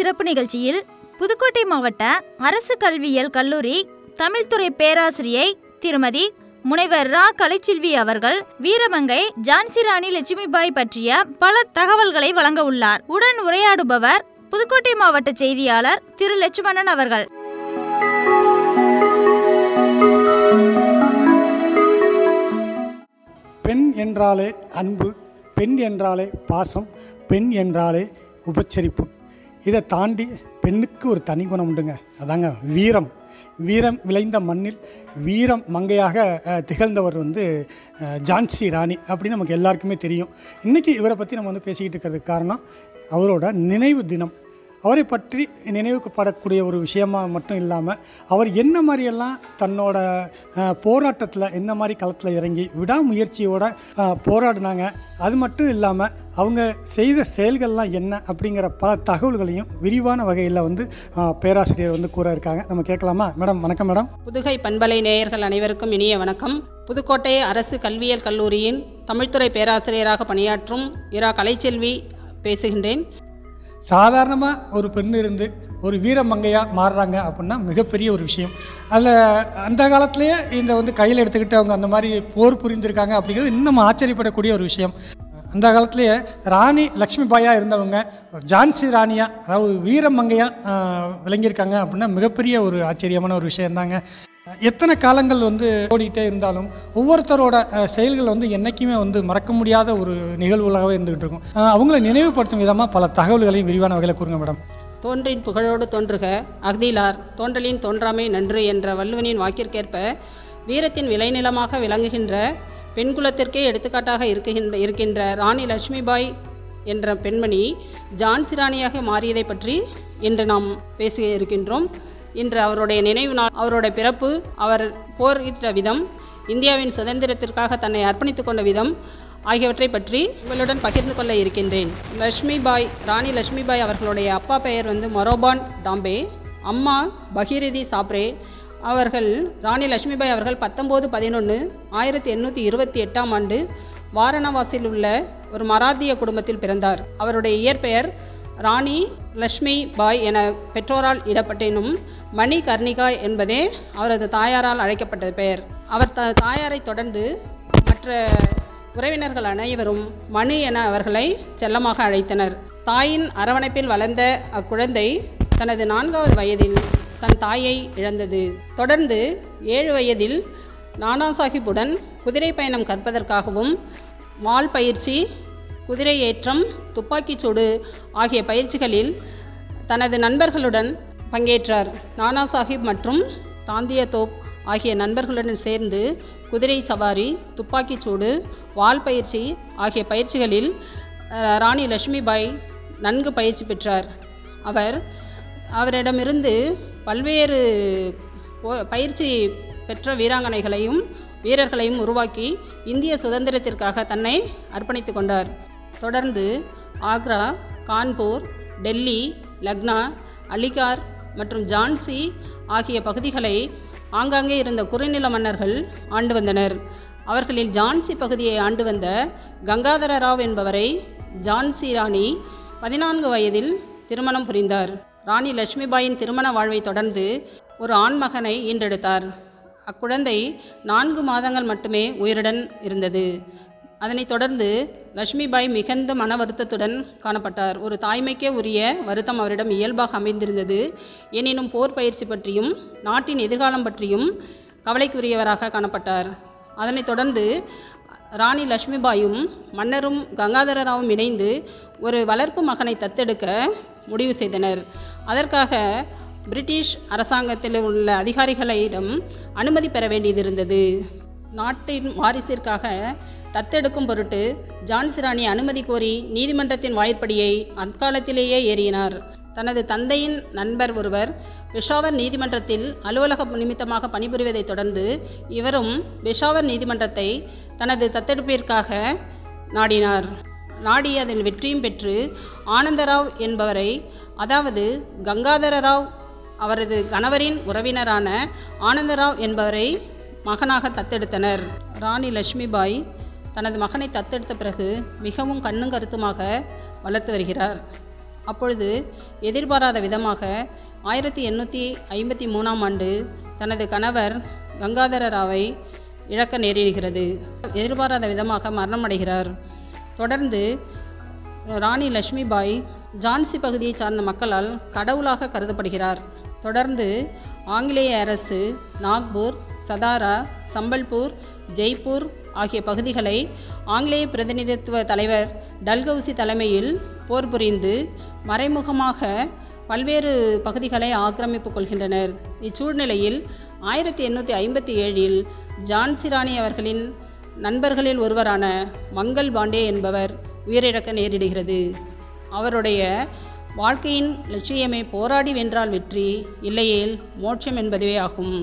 சிறப்பு நிகழ்ச்சியில் புதுக்கோட்டை மாவட்ட அரசு கல்வியியல் கல்லூரி தமிழ்துறை பேராசிரியை திருமதி முனைவர் ரா கலைச்செல்வி அவர்கள் வீரமங்கை ஜான்சி ராணி லட்சுமிபாய் பற்றிய பல தகவல்களை வழங்க உள்ளார் உடன் உரையாடுபவர் புதுக்கோட்டை மாவட்ட செய்தியாளர் திரு லட்சுமணன் அவர்கள் பெண் என்றாலே அன்பு பெண் என்றாலே பாசம் பெண் என்றாலே உபச்சரிப்பு இதை தாண்டி பெண்ணுக்கு ஒரு தனி குணம் உண்டுங்க அதாங்க வீரம் வீரம் விளைந்த மண்ணில் வீரம் மங்கையாக அஹ், திகழ்ந்தவர் வந்து அஹ், ஜான்சி ராணி அப்படின்னு நமக்கு எல்லாருக்குமே தெரியும் இன்றைக்கி இவரை பற்றி நம்ம வந்து பேசிக்கிட்டு இருக்கிறதுக்கு காரணம் அவரோட நினைவு தினம் அவரை பற்றி நினைவுப்படக்கூடிய ஒரு விஷயமா மட்டும் இல்லாமல் அவர் என்ன மாதிரியெல்லாம் தன்னோட போராட்டத்தில் என்ன மாதிரி களத்தில் இறங்கி விடாமுயற்சியோட அஹ், போராடினாங்க அது மட்டும் இல்லாமல் அவங்க செய்த செயல்கள்லாம் என்ன அப்படிங்கிற பல தகவல்களையும் விரிவான வகையில் வந்து அஹ், பேராசிரியர் வந்து கூற இருக்காங்க நம்ம கேட்கலாமா மேடம் வணக்கம் மேடம் புதுகை பண்பலை நேயர்கள் அனைவருக்கும் இனிய வணக்கம் புதுக்கோட்டை அரசு கல்வியியல் கல்லூரியின் தமிழ்துறை பேராசிரியராக பணியாற்றும் இரா கலைச்செல்வி பேசுகின்றேன் சாதாரணமாக ஒரு பெண் இருந்து ஒரு வீரமங்கையாக மாறுறாங்க அப்படின்னா மிகப்பெரிய ஒரு விஷயம் அதில் அந்த காலத்திலேயே இந்த வந்து கையில் எடுத்துக்கிட்டு அவங்க அந்த மாதிரி போர் புரிந்திருக்காங்க அப்படிங்கிறது இன்னும் ஆச்சரியப்படக்கூடிய ஒரு விஷயம் அந்த காலத்திலேயே ராணி லக்ஷ்மி பாயாக இருந்தவங்க ஜான்சி ராணியாக அதாவது வீரமங்கையாக விளங்கியிருக்காங்க அப்படின்னா மிகப்பெரிய ஒரு ஆச்சரியமான ஒரு விஷயம்தாங்க எத்தனை காலங்கள் வந்து ஓடிக்கிட்டே இருந்தாலும் ஒவ்வொருத்தரோட அஹ், செயல்கள் வந்து என்றைக்குமே வந்து மறக்க முடியாத ஒரு நிகழ்வுகளாகவே இருந்துகிட்டு இருக்கும் அஹ், அவங்கள நினைவுபடுத்தும் விதமாக பல தகவல்களையும் விரிவான வகையில் கூறுங்க மேடம் தோன்றின் புகழோடு தோன்றுக அஃதிலார் தோன்றலின் தோன்றாமை நன்று என்ற வள்ளுவனின் வாக்கிற்கேற்ப வீரத்தின் விளைநிலமாக விளங்குகின்ற பெண்குலத்திற்கே எடுத்துக்காட்டாக இருக்குகின்ற இருக்கின்ற ராணி லட்சுமிபாய் என்ற பெண்மணி ஜான்சி ராணியாக மாறியதை பற்றி இன்று நாம் பேச இருக்கின்றோம் இன்று அவருடைய நினைவு நாள் அவருடைய பிறப்பு அவர் போரிட்ட விதம் இந்தியாவின் சுதந்திரத்திற்காக தன்னை அர்ப்பணித்துக் கொண்ட விதம் ஆகியவற்றை பற்றி உங்களுடன் பகிர்ந்து கொள்ள இருக்கின்றேன் லட்சுமிபாய் ராணி லட்சுமிபாய் அவர்களுடைய அப்பா பெயர் வந்து மொரோபான் டாம்பே அம்மா பகீரதி சாப்ரே அவர்கள் ராணி லட்சுமிபாய் அவர்கள் பத்தொம்போது பதினொன்று ஆயிரத்தி எண்ணூற்றி இருபத்தி எட்டாம் ஆண்டு வாரணாசியில் உள்ள ஒரு மராத்திய குடும்பத்தில் பிறந்தார் அவருடைய இயற்பெயர் ராணி லக்ஷ்மி பாய் என பெற்றோரால் இடப்பட்டேனும் மணி கர்ணிகா என்பதே அவரது தாயாரால் அழைக்கப்பட்ட பெயர் அவர் த தாயாரை தொடர்ந்து மற்ற உறவினர்கள் அனைவரும் மணி என அவர்களை செல்லமாக அழைத்தனர் தாயின் அரவணைப்பில் வளர்ந்த அக்குழந்தை தனது நான்காவது வயதில் தன் தாயை இழந்தது தொடர்ந்து ஏழு வயதில் நானா சாஹிப்புடன் குதிரை பயணம் கற்பதற்காகவும் வாள் பயிற்சி குதிரை ஏற்றம் துப்பாக்கிச் சூடு ஆகிய பயிற்சிகளில் தனது நண்பர்களுடன் பங்கேற்றார் நானா சாஹிப் மற்றும் தாந்தியா தோப் ஆகிய நண்பர்களுடன் சேர்ந்து குதிரை சவாரி துப்பாக்கிச் சூடு வாள் பயிற்சி ஆகிய பயிற்சிகளில் அஹ், ராணி லட்சுமிபாய் நன்கு பயிற்சி பெற்றார் அவர் அவரிடமிருந்து பல்வேறு போ- பயிற்சி பெற்ற வீராங்கனைகளையும் வீரர்களையும் உருவாக்கி இந்திய சுதந்திரத்திற்காக தன்னை அர்ப்பணித்து கொண்டார் தொடர்ந்து ஆக்ரா கான்பூர் டெல்லி லக்னா அலிகார் மற்றும் ஜான்சி ஆகிய பகுதிகளை ஆங்காங்கே இருந்த குறுநில மன்னர்கள் ஆண்டு வந்தனர் அவர்களில் ஜான்சி பகுதியை ஆண்டு வந்த கங்காதர ராவ் என்பவரை ஜான்சி ராணி பதினான்கு வயதில் திருமணம் புரிந்தார் ராணி லட்சுமிபாயின் திருமண வாழ்வை தொடர்ந்து ஒரு ஆண்மகனை ஈன்றெடுத்தார் அக்குழந்தை நான்கு மாதங்கள் மட்டுமே உயிருடன் இருந்தது அதனைத் தொடர்ந்து லட்சுமிபாய் மிகுந்த மன வருத்தத்துடன் காணப்பட்டார் ஒரு தாய்மைக்கே உரிய வருத்தம் அவரிடம் இயல்பாக அமைந்திருந்தது எனினும் போர் பயிற்சி பற்றியும் நாட்டின் எதிர்காலம் பற்றியும் கவலைக்குரியவராக காணப்பட்டார் அதனைத் தொடர்ந்து ராணி லட்சுமிபாயும் மன்னரும் கங்காதரராவும் இணைந்து ஒரு வளர்ப்பு மகனை தத்தெடுக்க முடிவு செய்தனர் அதற்காக பிரிட்டிஷ் அரசாங்கத்தில் உள்ள அதிகாரிகளிடம் அனுமதி பெற வேண்டியது இருந்தது நாட்டின் வாரிசிற்காக தத்தெடுக்கும் பொருட்டு ஜான்சி ராணி அனுமதி கோரி நீதிமன்றத்தின் வாயிற்படியை அக்காலத்திலேயே ஏறினார் தனது தந்தையின் நண்பர் ஒருவர் பெஷாவர் நீதிமன்றத்தில் அலுவலக நிமித்தமாக பணிபுரிவதைத் தொடர்ந்து இவரும் பெஷாவர் நீதிமன்றத்தை தனது தத்தெடுப்பிற்காக நாடினார் நாடி அதில் வெற்றியும் பெற்று ஆனந்தராவ் என்பவரை அதாவது கங்காதர ராவ் அவரது கணவரின் உறவினரான ஆனந்தராவ் என்பவரை மகனாக தத்தெடுத்தனர் ராணி லட்சுமிபாய் தனது மகனை தத்தெடுத்த பிறகு மிகவும் கண்ணும் கருத்துமாக வளர்த்து வருகிறார் அப்பொழுது எதிர்பாராத விதமாக ஆயிரத்தி எண்ணூற்றி ஐம்பத்தி மூணாம் ஆண்டு தனது கணவர் கங்காதர ராவை இழக்க நேரிடுகிறது எதிர்பாராத விதமாக மரணமடைகிறார் தொடர்ந்து ராணி லட்சுமிபாய் ஜான்சி பகுதியை சார்ந்த மக்களால் கடவுளாக கருதப்படுகிறார் தொடர்ந்து ஆங்கிலேய அரசு நாக்பூர் சதாரா சம்பல்பூர் ஜெய்ப்பூர் ஆகிய பகுதிகளை ஆங்கிலேய பிரதிநிதித்துவ தலைவர் டல்கவுசி தலைமையில் போர் புரிந்து மறைமுகமாக பல்வேறு பகுதிகளை ஆக்கிரமிப்பு கொள்கின்றனர் இச்சூழ்நிலையில் ஆயிரத்தி எண்ணூற்றி ஐம்பத்தி ஏழில் ஜான்சி ராணி அவர்களின் நண்பர்களில் ஒருவரான மங்கள் பாண்டே என்பவர் உயிரிழக்க நேரிடுகிறது அவருடைய வாழ்க்கையின் லட்சியமே போராடி வென்றால் வெற்றி இல்லையேல் மோட்சம் என்பதுவே ஆகும்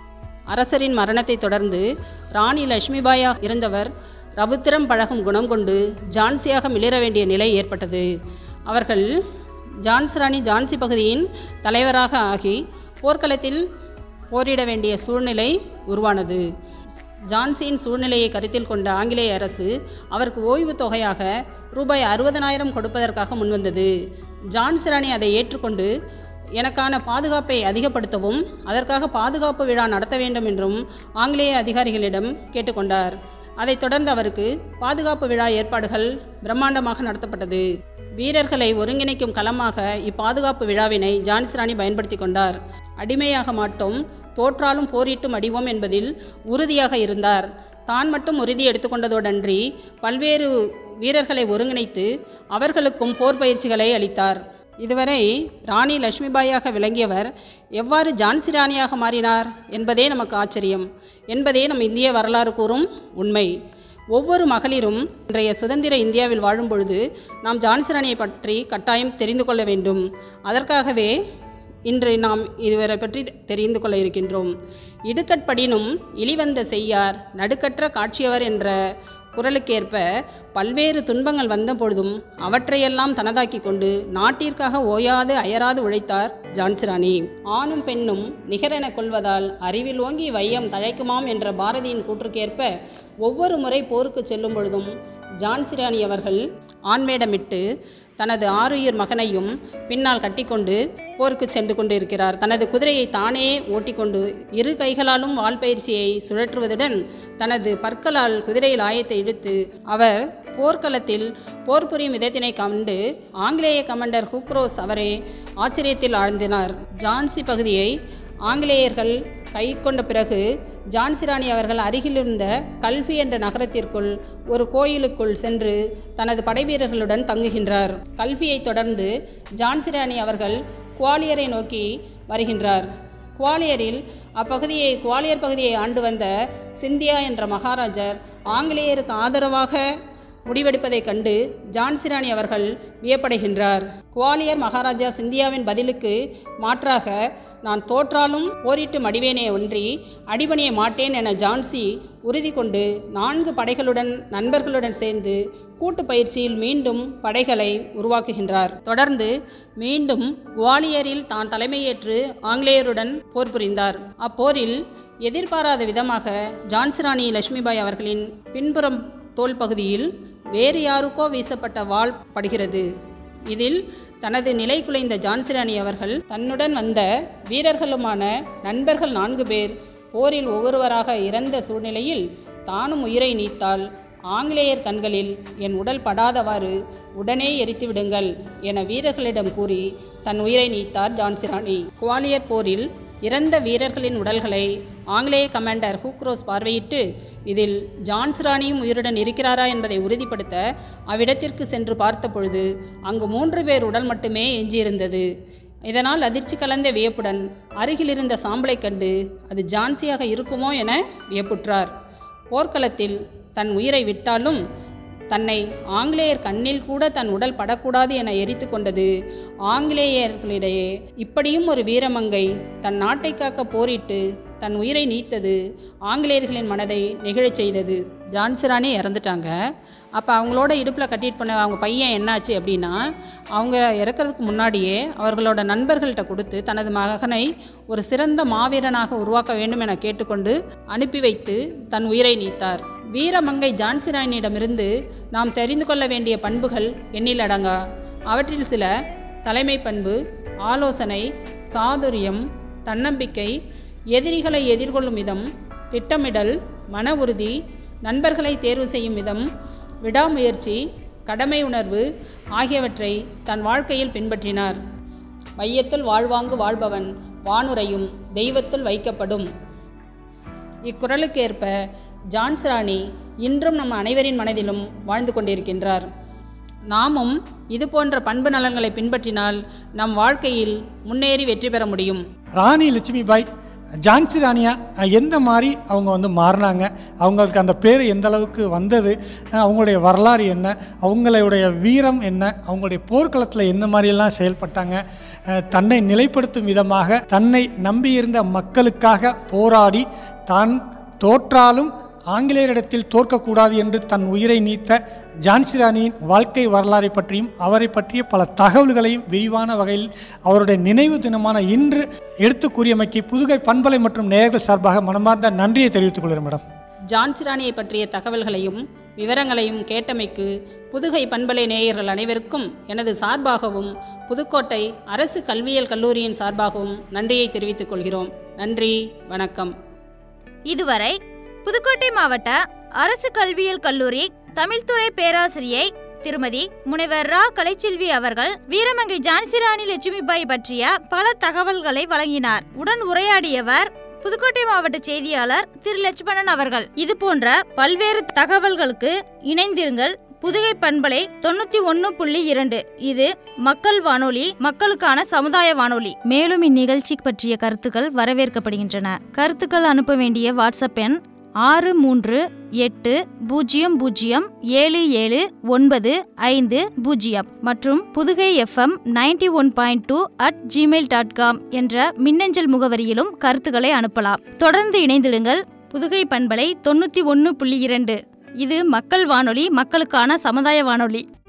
அரசரின் மரணத்தை தொடர்ந்து ராணி லட்சுமிபாயாக இருந்தவர் ரவுத்திரம் பழகும் குணம் கொண்டு ஜான்சியாக மிளிர வேண்டிய நிலை ஏற்பட்டது அவர்கள் ஜான்சி ராணி ஜான்சி பகுதியின் தலைவராக ஆகி போர்க்களத்தில் போரிட வேண்டிய சூழ்நிலை உருவானது ஜான்சியின் சூழ்நிலையை கருத்தில் கொண்ட ஆங்கிலேய அரசு அவருக்கு ஓய்வுத் தொகையாக ரூபாய் அறுபதனாயிரம் கொடுப்பதற்காக முன்வந்தது ஜான்சி ராணி அதை ஏற்றுக்கொண்டு எனக்கான பாதுகாப்பை அதிகப்படுத்தவும் அதற்காக பாதுகாப்பு விழா நடத்த வேண்டும் என்றும் ஆங்கிலேய அதிகாரிகளிடம் கேட்டுக்கொண்டார் அதைத் தொடர்ந்து அவருக்கு பாதுகாப்பு விழா ஏற்பாடுகள் பிரம்மாண்டமாக நடத்தப்பட்டது வீரர்களை ஒருங்கிணைக்கும் களமாக இப்பாதுகாப்பு விழாவினை ஜான்சி ராணி பயன்படுத்தி கொண்டார் அடிமையாக மாட்டோம் தோற்றாலும் போரிட்டும் அடிவோம் என்பதில் உறுதியாக இருந்தார் தான் மட்டும் உறுதி எடுத்துக்கொண்டதோடன்றி பல்வேறு வீரர்களை ஒருங்கிணைத்து அவர்களுக்கும் போர் பயிற்சிகளை அளித்தார் இதுவரை ராணி லட்சுமிபாயாக விளங்கியவர் எவ்வாறு ஜான்சி ராணியாக மாறினார் என்பதே நமக்கு ஆச்சரியம் என்பதே நம் இந்திய வரலாறு கூறும் உண்மை ஒவ்வொரு மகளிரும் இன்றைய சுதந்திர இந்தியாவில் வாழும் பொழுது நாம் ஜான்சி ராணியை பற்றி கட்டாயம் தெரிந்து கொள்ள வேண்டும் அதற்காகவே இன்று நாம் இதுவரை பற்றி தெரிந்து கொள்ள இருக்கின்றோம் இடுக்கட்படினும் இழிவந்த செய்யார் நடுக்கற்ற காட்சியவர் என்ற குரலுக்கேற்ப பல்வேறு துன்பங்கள் வந்த பொழுதும் அவற்றையெல்லாம் தனதாக்கி கொண்டு நாட்டிற்காக ஓயாது அயராது உழைத்தார் ஜான்சிராணி ஆணும் பெண்ணும் நிகரென கொள்வதால் அறிவில் ஓங்கி வையம் தழைக்குமாம் என்ற பாரதியின் கூற்றுக்கேற்ப ஒவ்வொரு முறை போருக்கு செல்லும் பொழுதும் ஜான்சிராணி அவர்கள் ஆண்மேடமிட்டு தனது ஆறுயிர் மகனையும் பின்னால் கட்டிக்கொண்டு போருக்கு சென்று கொண்டிருக்கிறார் தனது குதிரையை தானே ஓட்டிக்கொண்டு இரு கைகளாலும் வால் பயிற்சியை சுழற்றுவதுடன் தனது பற்களால் குதிரையில் ஆயத்தை இழுத்து அவர் போர்க்களத்தில் போர் புரியும் விதத்தினை கண்டு ஆங்கிலேய கமாண்டர் ஹூக்ரோஸ் அவரே ஆச்சரியத்தில் ஆழ்ந்தினார் ஜான்சி பகுதியை ஆங்கிலேயர்கள் கை கொண்ட பிறகு ஜான்சிராணி அவர்கள் அருகிலிருந்த கல்வி என்ற நகரத்திற்குள் ஒரு கோயிலுக்குள் சென்று தனது படைவீரர்களுடன் தங்குகின்றார் கல்வியை தொடர்ந்து ஜான்சிராணி அவர்கள் குவாலியரை நோக்கி வருகின்றார் குவாலியரில் அப்பகுதியை குவாலியர் பகுதியை ஆண்டு வந்த சிந்தியா என்ற மகாராஜர் ஆங்கிலேயருக்கு ஆதரவாக முடிவெடுப்பதைக் கண்டு ஜான்சிராணி அவர்கள் வியப்படைகின்றார் குவாலியர் மகாராஜா சிந்தியாவின் பதிலுக்கு மாற்றாக நான் தோற்றாலும் போரிட்டு மடிவேனே ஒன்றி அடிபணிய மாட்டேன் என ஜான்சி உறுதி கொண்டு நான்கு படைகளுடன் நண்பர்களுடன் சேர்ந்து கூட்டு பயிற்சியில் மீண்டும் படைகளை உருவாக்குகின்றார் தொடர்ந்து மீண்டும் குவாலியரில் தான் தலைமையேற்று ஆங்கிலேயருடன் போர் புரிந்தார் அப்போரில் எதிர்பாராத விதமாக ஜான்சிராணி லட்சுமிபாய் அவர்களின் பின்புறம் தோல் பகுதியில் வேறு யாருக்கோ வீசப்பட்ட வாள் படுகிறது இதில் தனது நிலை குலைந்த ஜான்சிராணி அவர்கள் தன்னுடன் வந்த வீரர்களுமான நண்பர்கள் நான்கு பேர் போரில் ஒவ்வொருவராக இறந்த சூழ்நிலையில் தானும் உயிரை நீத்தால் ஆங்கிலேயர் கண்களில் என் உடல் படாதவாறு உடனே எரித்து விடுங்கள் என வீரர்களிடம் கூறி தன் உயிரை நீத்தார் ஜான்சிராணி குவாலியர் போரில் இறந்த வீரர்களின் உடல்களை ஆங்கிலேய கமாண்டர் ஹூக்ரோஸ் பார்வையிட்டு இதில் ஜான்ஸ் ராணியும் உயிருடன் இருக்கிறாரா என்பதை உறுதிப்படுத்த அவ்விடத்திற்கு சென்று பார்த்தபொழுது அங்கு மூன்று பேர் உடல் மட்டுமே எஞ்சியிருந்தது இதனால் அதிர்ச்சி கலந்த வியப்புடன் அருகிலிருந்த சாம்பலைக் கண்டு அது ஜான்சியாக இருக்குமோ என வியப்புற்றார் போர்க்களத்தில் தன் உயிரை விட்டாலும் தன்னை ஆங்கிலேயர் கண்ணில் கூட தன் உடல் படக்கூடாது என எரித்து கொண்டது ஆங்கிலேயர்களிடையே இப்படியும் ஒரு வீரமங்கை தன் நாட்டை காக்க போரிட்டு தன் உயிரை நீத்தது ஆங்கிலேயர்களின் மனதை நெகிழச் செய்தது ஜான்சிராணி இறந்துட்டாங்க அப்போ அவங்களோட இடுப்பில் கட்டிட்டு போன அவங்க பையன் என்னாச்சு அப்படின்னா அவங்க இறக்கிறதுக்கு முன்னாடியே அவர்களோட நண்பர்கள்ட்ட கொடுத்து தனது மகனை ஒரு சிறந்த மாவீரனாக உருவாக்க வேண்டும் என கேட்டுக்கொண்டு அனுப்பி வைத்து தன் உயிரை நீத்தார் வீரமங்கை ஜான்சிராணியிடமிருந்து நாம் தெரிந்து கொள்ள வேண்டிய பண்புகள் எண்ணில் அடங்கா அவற்றில் சில தலைமை பண்பு ஆலோசனை சாதுரியம் தன்னம்பிக்கை எதிரிகளை எதிர்கொள்ளும் விதம் திட்டமிடல் மன உறுதி நண்பர்களை தேர்வு செய்யும் விதம் விடாமுயற்சி கடமை உணர்வு ஆகியவற்றை தன் வாழ்க்கையில் பின்பற்றினார் வையத்துள் வாழ்வாங்கு வாழ்பவன் வானுரையும் தெய்வத்துள் வைக்கப்படும் இக்குறளுக்கேற்ப ஜான்ஸ் ராணி இன்றும் நம் அனைவரின் மனதிலும் வாழ்ந்து கொண்டிருக்கின்றார் நாமும் இது போன்ற பண்பு நலன்களை பின்பற்றினால் நம் வாழ்க்கையில் முன்னேறி வெற்றி பெற முடியும் ராணி லட்சுமிபாய் ஜான்சி ராணியா அஹ், எந்த மாதிரி அவங்க வந்து மாறினாங்க அவங்களுக்கு அந்த பேர் எந்த அளவுக்கு வந்தது அஹ், அவங்களுடைய வரலாறு என்ன அவங்களுடைய வீரம் என்ன அவங்களுடைய போர்க்களத்தில் எந்த மாதிரியெல்லாம் செயல்பட்டாங்க அஹ், தன்னை நிலைப்படுத்தும் விதமாக தன்னை நம்பியிருந்த மக்களுக்காக போராடி தான் தோற்றாலும் ஆங்கிலேயரிடத்தில் தோற்கக்கூடாது என்று தன் உயிரை நீத்த ஜான்சி ராணியின் வாழ்க்கை வரலாறை பற்றியும் அவரை பற்றிய பல தகவல்களையும் விரிவான வகையில் அவருடைய நினைவு தினமான இன்று எடுத்து கூறியமைக்கு புதுகை பண்பலை மற்றும் நேயர்கள் சார்பாக மனமார்ந்த நன்றியை தெரிவித்துக் கொள்கிறேன் மேடம் ஜான்சி ராணியை பற்றிய தகவல்களையும் விவரங்களையும் கேட்டமைக்கு புதுகை பண்பலை நேயர்கள் அனைவருக்கும் எனது சார்பாகவும் புதுக்கோட்டை அரசு கல்வியியல் கல்லூரியின் சார்பாகவும் நன்றியை தெரிவித்துக் கொள்கிறோம் நன்றி வணக்கம் இதுவரை புதுக்கோட்டை மாவட்ட அரசு கல்வியியல் கல்லூரி தமிழ்துறை பேராசிரியை திருமதி முனைவர் ரா கலைச்செல்வி அவர்கள் வீரமங்கை ஜான்சிராணி லட்சுமிபாய் பற்றிய பல தகவல்களை வழங்கினார் உடன் உரையாடியவர் புதுக்கோட்டை மாவட்ட செய்தியாளர் திரு லட்சுமணன் அவர்கள் இது போன்ற பல்வேறு தகவல்களுக்கு இணைந்திருங்கள் புதுகை பண்பலை தொண்ணூத்தி ஒன்னு புள்ளி இரண்டு இது மக்கள் வானொலி மக்களுக்கான சமுதாய வானொலி மேலும் இந்நிகழ்ச்சி பற்றிய கருத்துக்கள் வரவேற்கப்படுகின்றன கருத்துக்கள் அனுப்ப வேண்டிய வாட்ஸ்அப் எண் ஆறு மூன்று எட்டு பூஜ்ஜியம் பூஜ்ஜியம் ஏழு ஏழு ஒன்பது ஐந்து பூஜ்ஜியம் மற்றும் Pudugai F M ninety one point two at Gmail dot com என்ற மின்னஞ்சல் முகவரியிலும் கருத்துக்களை அனுப்பலாம் தொடர்ந்து இணைந்திடுங்கள் புதுகை பண்பலை தொண்ணூற்றி ஒன்று புள்ளி இரண்டு இது மக்கள் வானொலி மக்களுக்கான சமுதாய வானொலி